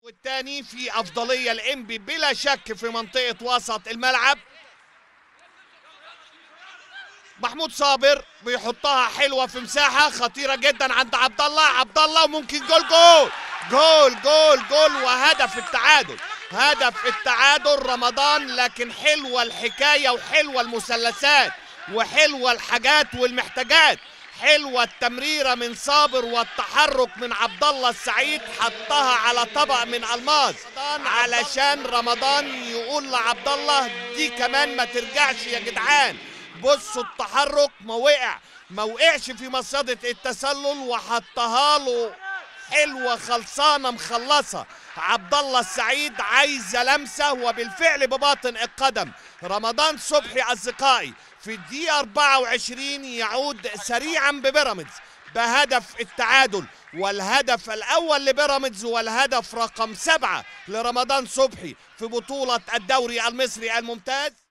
والتاني في افضليه الانبي بلا شك في منطقه وسط الملعب محمود صابر بيحطها حلوه في مساحه خطيره جدا عند عبد الله عبد الله وممكن جول جول جول جول جول وهدف التعادل هدف التعادل رمضان لكن حلوه الحكايه وحلوه المثلثات وحلوه الحاجات والمحتاجات حلوه التمريره من صابر والتحرك من عبد الله السعيد حطها على طبق من الماس علشان رمضان يقول لعبد الله دي كمان ما ترجعش يا جدعان بصوا التحرك ما وقع ما وقعش في مصيدة التسلل وحطها له حلوه خلصانه مخلصه عبد الله السعيد عايزه لمسه وبالفعل بباطن القدم رمضان صبحي اصدقائي في الدقيقه 24 يعود سريعا ببيراميدز بهدف التعادل والهدف الاول لبيراميدز والهدف رقم سبعه لرمضان صبحي في بطوله الدوري المصري الممتاز